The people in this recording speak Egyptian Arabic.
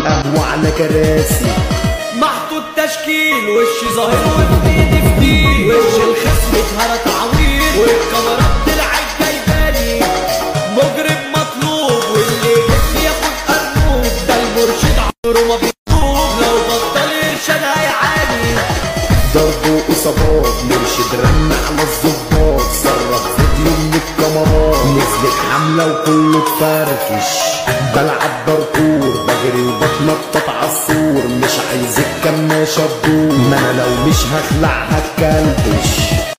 قهوة على كراسي محطوط تشكيل وش ظاهر وفي ايدي فتيل وش الخصم اتهرى تعويض والكاميرات طلعت جايباني مجرم مطلوب واللي جسمي ياخد قرنوب ده المرشد عمره ما بيتوب لو بطل ارشاد هيعاني ضرب وإصابات مرشد رن على الظباط صرف فيديو من الكاميرات نزلت حملة وكله اتفركش بلعب باركور بجري وبتنطط عالسور مش عايز الكماشة تدور ما انا لو مش هخلع هتكلبش